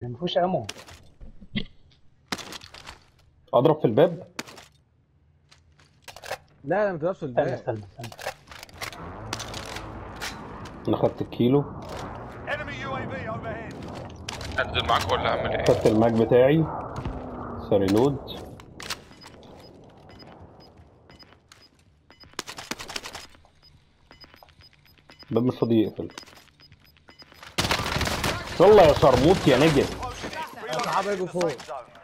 ما فيهوش امو اضرب في الباب لا لا ما تضربش استنى الباب استنى استنى انا خدت الكيلو Enemy UAV overhead. انزل معاك ولا اعمل ايه؟ خدت الماك بتاعي سوري لود باب مش فاضي يقفل يلا يا شرموط يا نجم Reloading. صحابي يجوا فوق. Safe zone.